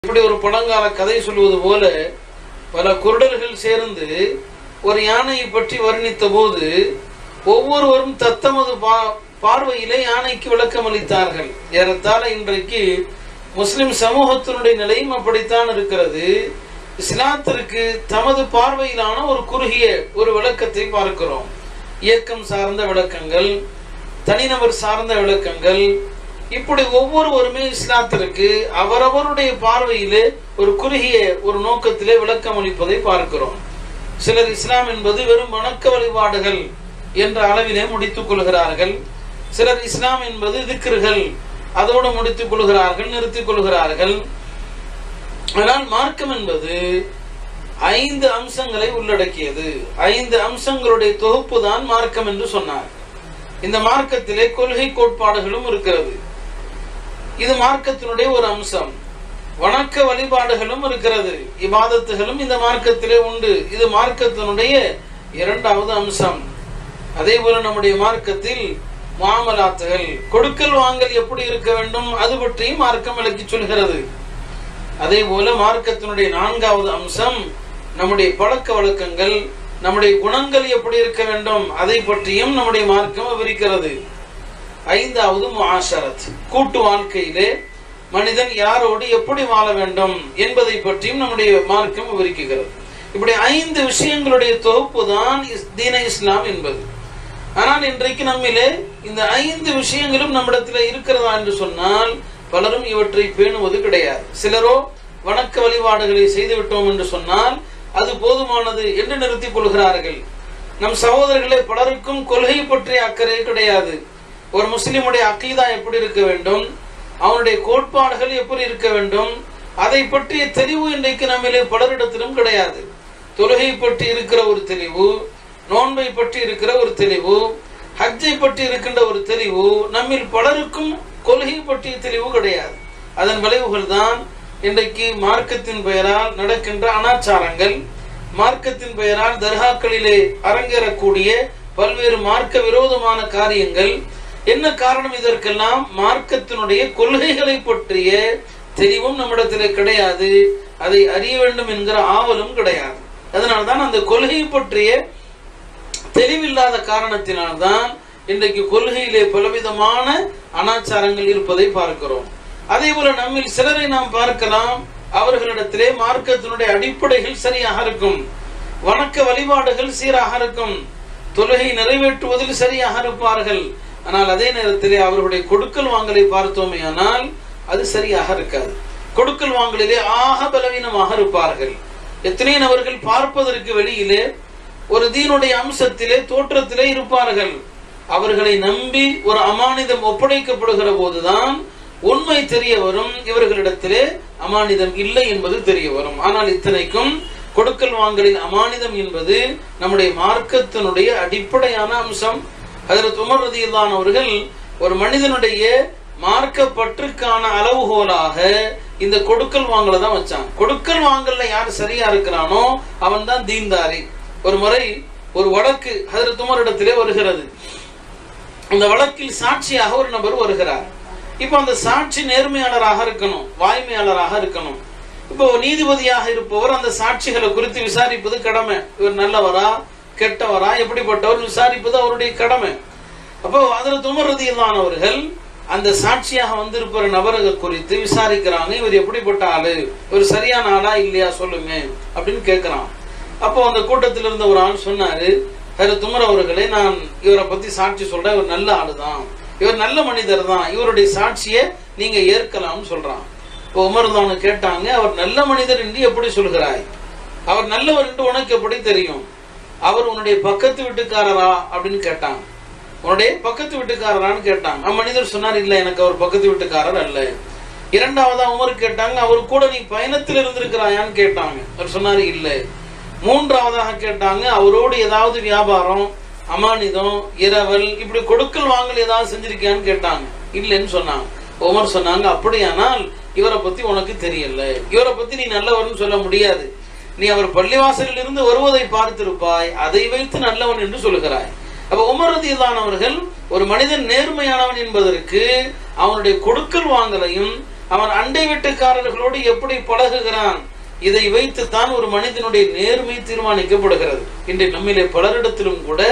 இப்படி ஒரு பழங்கால கதை சொல்வது போல பல குருடர்கள் சேர்ந்து ஒரு யானையை பற்றி வர்ணித்த போது ஒவ்வொருவரும் தத்தமது பா பார்வையிலே யானைக்கு விளக்கம் அளித்தார்கள் ஏறத்தாழ இன்றைக்கு முஸ்லிம் சமூகத்தினுடைய நிலையும் அப்படித்தான் இருக்கிறது இஸ்லாத்திற்கு தமது பார்வையிலான ஒரு குறுகிய ஒரு விளக்கத்தை பார்க்கிறோம் இயக்கம் சார்ந்த விளக்கங்கள் தனிநபர் சார்ந்த விளக்கங்கள் இப்படி ஒவ்வொருவருமே இஸ்லாத்திற்கு அவரவருடைய பார்வையிலே ஒரு குறுகிய ஒரு நோக்கத்திலே விளக்கம் அளிப்பதை பார்க்கிறோம் சிலர் இஸ்லாம் என்பது வெறும் வணக்க வழிபாடுகள் என்ற அளவிலே முடித்துக் கொள்கிறார்கள் சிலர் இஸ்லாம் என்பது திக்ருகள் அதோடு முடித்துக் கொள்கிறார்கள் நிறுத்திக் கொள்கிறார்கள் ஆனால் மார்க்கம் என்பது ஐந்து அம்சங்களை உள்ளடக்கியது ஐந்து அம்சங்களுடைய தொகுப்பு தான் மார்க்கம் என்று சொன்னார் இந்த மார்க்கத்திலே கொள்கை கோட்பாடுகளும் இருக்கிறது இது மார்க்கத்தினுடைய ஒரு அம்சம் வணக்க வழிபாடுகளும் இருக்கிறது இபாதத்துகளும் இந்த மார்க்கத்திலே உண்டு இது மார்க்கத்தினுடைய இரண்டாவது அம்சம் அதே போல நம்முடைய மார்க்கத்தில் மாமலாத்துகள் கொடுக்கல் வாங்கல் எப்படி இருக்க வேண்டும் அது பற்றியும் மார்க்கம் விளக்கி சொல்கிறது அதே போல மார்க்கத்தினுடைய நான்காவது அம்சம் நம்முடைய பழக்க வழக்கங்கள் நம்முடைய குணங்கள் எப்படி இருக்க வேண்டும் அதை பற்றியும் நம்முடைய மார்க்கம் விவரிக்கிறது ஐந்தாவது முஆஷரத் கூட்டு வாழ்க்கையிலே மனிதன் யாரோடு எப்படி வாழ வேண்டும் என்பதை பற்றியும் நம்முடைய மார்க்கம் விவரிக்கிறது இப்படி ஐந்து விஷயங்களுடைய தொகுப்பு தான் இஸ்- தீன இஸ்லாம் என்பது ஆனால் இன்றைக்கு நம்மிலே இந்த ஐந்து விஷயங்களும் நம்மிடத்தில் இருக்கிறதா என்று சொன்னால் பலரும் இவற்றை பேணுவது கிடையாது சிலரோ வணக்க வழிபாடுகளை செய்து விட்டோம் என்று சொன்னால் அது போதுமானது என்று நிறுத்திக் கொள்கிறார்கள் நம் சகோதரர்களே பலருக்கும் கொள்கை பற்றிய அக்கறை கிடையாது ஒரு முஸ்லிமுடைய அக்கீதா எப்படி இருக்க வேண்டும் அவனுடைய கோட்பாடுகள் எப்படி இருக்க வேண்டும் அதை பற்றிய தெளிவு இன்றைக்கு நம்மிலே பலரிடத்திலும் கிடையாது தொழுகை பற்றி இருக்கிற ஒரு தெளிவு நோன்பை பற்றி இருக்கிற ஒரு தெளிவு ஹஜ்ஜை பற்றி இருக்கின்ற ஒரு தெளிவு நம்மில் பலருக்கும் கொள்கை பற்றிய தெளிவு கிடையாது அதன் விளைவுகள் தான் இன்றைக்கு மார்க்கத்தின் பெயரால் நடக்கின்ற அனாச்சாரங்கள் மார்க்கத்தின் பெயரால் தர்காக்களிலே அரங்கேறக்கூடிய பல்வேறு மார்க்க விரோதமான காரியங்கள் என்ன காரணம் இதற்கெல்லாம் மார்க்கத்தினுடைய கொள்கைகளை பற்றிய தெளிவும் நம்மிடத்திலே கிடையாது அதை அறிய வேண்டும் என்கிற ஆவலும் கிடையாது அதனால்தான் அந்த கொள்கை பற்றிய தெளிவில்லாத காரணத்தினால்தான் இன்றைக்கு கொள்கையிலே பலவிதமான அனாச்சாரங்கள் இருப்பதை பார்க்கிறோம் அதே போல நம்மில் சிலரை நாம் பார்க்கலாம் அவர்களிடத்திலே மார்க்கத்தினுடைய அடிப்படைகள் சரியாக இருக்கும் வணக்க வழிபாடுகள் சீராக இருக்கும் தொழுகை நிறைவேற்றுவதில் சரியாக இருப்பார்கள் ஆனால் அதே நேரத்திலே அவர்களுடைய கொடுக்கல் வாங்கலை பார்த்தோமே ஆனால் அது சரியாக இருக்காது கொடுக்கல் வாங்கலிலே ஆக பலவீனமாக இருப்பார்கள் எத்தனை நபர்கள் பார்ப்பதற்கு வெளியிலே ஒரு தீனுடைய அம்சத்திலே தோற்றத்திலே இருப்பார்கள் அவர்களை நம்பி ஒரு அமானிதம் ஒப்படைக்கப்படுகிற போதுதான் உண்மை தெரிய வரும் இவர்களிடத்திலே அமானிதம் இல்லை என்பது தெரிய வரும் ஆனால் இத்தனைக்கும் கொடுக்கல் வாங்கலின் அமானிதம் என்பது நம்முடைய மார்க்கத்தினுடைய அடிப்படையான அம்சம் அதில் உமர் ரதியில்லான் அவர்கள் ஒரு மனிதனுடைய மார்க்க பற்றுக்கான அளவுகோலாக இந்த கொடுக்கல் வாங்கலை தான் வச்சான் கொடுக்கல் வாங்கல்ல யார் சரியா இருக்கிறானோ அவன் தான் தீன்தாரி ஒரு முறை ஒரு வழக்கு ஹதரத் உமரிடத்திலே வருகிறது அந்த வழக்கில் சாட்சியாக ஒரு நபர் வருகிறார் இப்போ அந்த சாட்சி நேர்மையாளராக இருக்கணும் வாய்மையாளராக இருக்கணும் இப்போ நீதிபதியாக இருப்பவர் அந்த சாட்சிகளை குறித்து விசாரிப்பது கடமை இவர் நல்லவரா கெட்டவரா எப்படிப்பட்டவர் விசாரிப்பது அவருடைய கடமை அப்போ அதில் துமரதியிலானவர்கள் அந்த சாட்சியாக வந்திருக்கிற நபரை குறித்து விசாரிக்கிறாங்க இவர் எப்படிப்பட்ட ஆளு இவர் சரியான ஆளா இல்லையா சொல்லுங்க அப்படின்னு கேட்கிறான் அப்போ அந்த கூட்டத்தில் இருந்த ஒரு ஆள் சொன்னாரு ஹரி துமர் அவர்களே நான் இவரை பத்தி சாட்சி சொல்றேன் இவர் நல்ல ஆளு தான் இவர் நல்ல மனிதர் தான் இவருடைய சாட்சியை நீங்க ஏற்கலாம்னு சொல்றான் இப்போ உமர் தான் கேட்டாங்க அவர் நல்ல மனிதர் என்று எப்படி சொல்கிறாய் அவர் நல்லவர் என்று உனக்கு எப்படி தெரியும் அவர் உன்னுடைய பக்கத்து வீட்டுக்காரரா அப்படின்னு கேட்டாங்க உன்னுடைய பக்கத்து வீட்டுக்காரரான்னு கேட்டாங்க அந்த மனிதர் சொன்னார் இல்ல எனக்கு அவர் பக்கத்து வீட்டுக்காரர் அல்ல இரண்டாவதா உமர் கேட்டாங்க அவர் கூட நீ பயணத்தில் இருந்திருக்கிறாயான்னு கேட்டாங்க அவர் சொன்னாரு இல்லை மூன்றாவதாக கேட்டாங்க அவரோடு ஏதாவது வியாபாரம் அமானிதம் இரவல் இப்படி கொடுக்கல் வாங்கல் ஏதாவது செஞ்சிருக்கியான்னு கேட்டாங்க இல்லைன்னு சொன்னாங்க உமர் சொன்னாங்க அப்படியானால் இவரை பத்தி உனக்கு தெரியல இவரை பத்தி நீ நல்லவர்னு சொல்ல முடியாது நீ அவர் பள்ளிவாசலில் இருந்து வருவதை பார்த்திருப்பாய் அதை வைத்து நல்லவன் என்று சொல்லுகிறாய் அப்ப உமரதியிலானவர்கள் ஒரு மனிதன் நேர்மையானவன் என்பதற்கு அவனுடைய கொடுக்கல் வாங்கலையும் அவன் அண்டை வீட்டுக்காரர்களோடு எப்படி பழகுகிறான் இதை வைத்து தான் ஒரு மனிதனுடைய நேர்மை தீர்மானிக்கப்படுகிறது இன்று நம்மிலே பலரிடத்திலும் கூட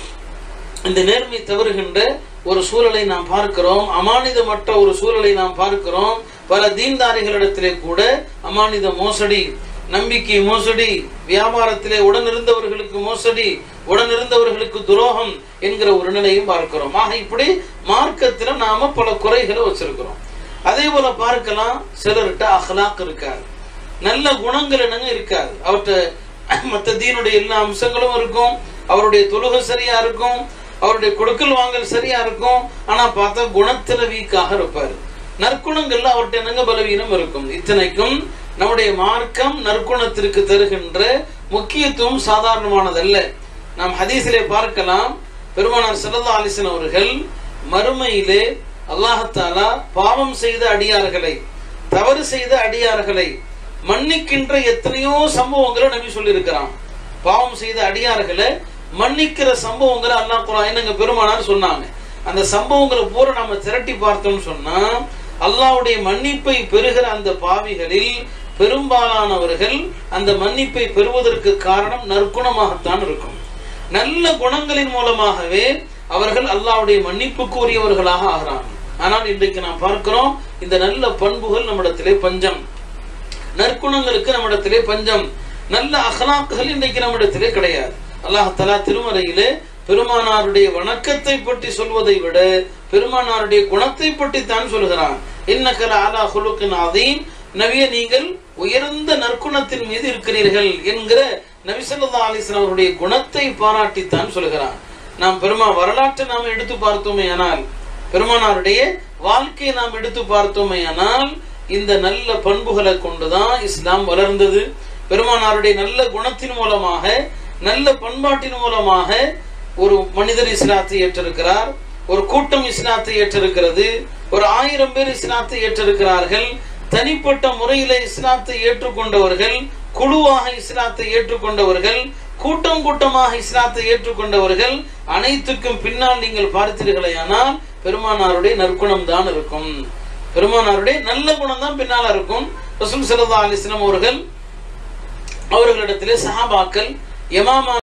இந்த நேர்மை தவறுகின்ற ஒரு சூழலை நாம் பார்க்கிறோம் அமானிதமற்ற ஒரு சூழலை நாம் பார்க்கிறோம் பல தீன்தாரிகளிடத்திலே கூட அமானித மோசடி நம்பிக்கை மோசடி வியாபாரத்திலே உடன் இருந்தவர்களுக்கு மோசடி உடன் இருந்தவர்களுக்கு துரோகம் என்கிற ஒரு நிலையும் பார்க்கிறோம் ஆக இப்படி மார்க்கத்துல நாம பல குறைகளை வச்சிருக்கிறோம் அதே போல பார்க்கலாம் சிலர்கிட்ட அஹ்லாக் இருக்காது நல்ல குணங்கள் என்னங்க இருக்காது அவர்கிட்ட மற்ற தீனுடைய எல்லா அம்சங்களும் இருக்கும் அவருடைய தொழுகை சரியா இருக்கும் அவருடைய கொடுக்கல் வாங்கல் சரியா இருக்கும் ஆனா பார்த்தா குணத்துல வீக்காக இருப்பாரு நற்குணங்கள்ல அவர்கிட்ட என்னங்க பலவீனம் இருக்கும் இத்தனைக்கும் நம்முடைய மார்க்கம் நற்குணத்திற்கு தருகின்ற முக்கியத்துவம் சாதாரணமானதல்ல நாம் ஹதீஸிலே பார்க்கலாம் பெருமானார் ஸல்லல்லாஹு அலைஹி வஸல்லம் அவர்கள் மறுமையிலே அல்லாஹத்தாலா பாவம் செய்த அடியார்களை தவறு செய்த அடியார்களை மன்னிக்கின்ற எத்தனையோ சம்பவங்களை நபி சொல்லியிருக்கிறான் பாவம் செய்த அடியார்களை மன்னிக்கிற சம்பவங்களை அல்லாஹ் குரான் என்னங்க பெருமானார் சொன்னாங்க அந்த சம்பவங்களை பூரா நாம திரட்டி பார்த்தோம்னு சொன்னா அல்லாஹ்வுடைய மன்னிப்பை பெறுகிற அந்த பாவிகளில் பெரும்பாலானவர்கள் அந்த மன்னிப்பை பெறுவதற்கு காரணம் நற்குணமாகத்தான் இருக்கும் நல்ல குணங்களின் மூலமாகவே அவர்கள் அல்லாஹ்வுடைய மன்னிப்புக்கு உரியவர்களாக ஆகிறாங்க ஆனால் இன்றைக்கு நாம் பார்க்கிறோம் இந்த நல்ல பண்புகள் நம்மிடத்திலே பஞ்சம் நற்குணங்களுக்கு நம்மிடத்திலே பஞ்சம் நல்ல அகலாக்குகள் இன்றைக்கு நம்மிடத்திலே கிடையாது அல்லாஹ் தலா திருமறையிலே பெருமானாருடைய வணக்கத்தை பற்றி சொல்வதை விட பெருமானாருடைய குணத்தை பற்றி தான் சொல்கிறான் இன்னக்கல அலா ஹுலுக்கின் அதீம் நவிய நீங்கள் உயர்ந்த நற்குணத்தின் மீது இருக்கிறீர்கள் என்கிற நபிசல்லா அலிஸ்லாம் அவருடைய குணத்தை பாராட்டித்தான் சொல்கிறான் நாம் பெருமா வரலாற்றை நாம் எடுத்து பார்த்தோமே ஆனால் பெருமானாருடைய வாழ்க்கையை நாம் எடுத்து பார்த்தோமே ஆனால் இந்த நல்ல பண்புகளை கொண்டுதான் இஸ்லாம் வளர்ந்தது பெருமானாருடைய நல்ல குணத்தின் மூலமாக நல்ல பண்பாட்டின் மூலமாக ஒரு மனிதர் இஸ்லாத்தை ஏற்றிருக்கிறார் ஒரு கூட்டம் இஸ்லாத்தை ஏற்றிருக்கிறது ஒரு ஆயிரம் பேர் இஸ்லாத்தை ஏற்றிருக்கிறார்கள் தனிப்பட்ட முறையில இஸ்லாத்தை ஏற்றுக்கொண்டவர்கள் குழுவாக இஸ்லாத்தை ஏற்றுக்கொண்டவர்கள் கூட்டம் கூட்டமாக இஸ்லாத்தை ஏற்றுக்கொண்டவர்கள் அனைத்துக்கும் பின்னால் நீங்கள் பார்த்தீர்களேயானால் பெருமானாருடைய நற்குணம் தான் இருக்கும் பெருமானாருடைய நல்ல குணம் தான் பின்னால இருக்கும் ரசூல் சல்லா அலிஸ்லாம் அவர்கள் அவர்களிடத்திலே சஹாபாக்கள் யமாமா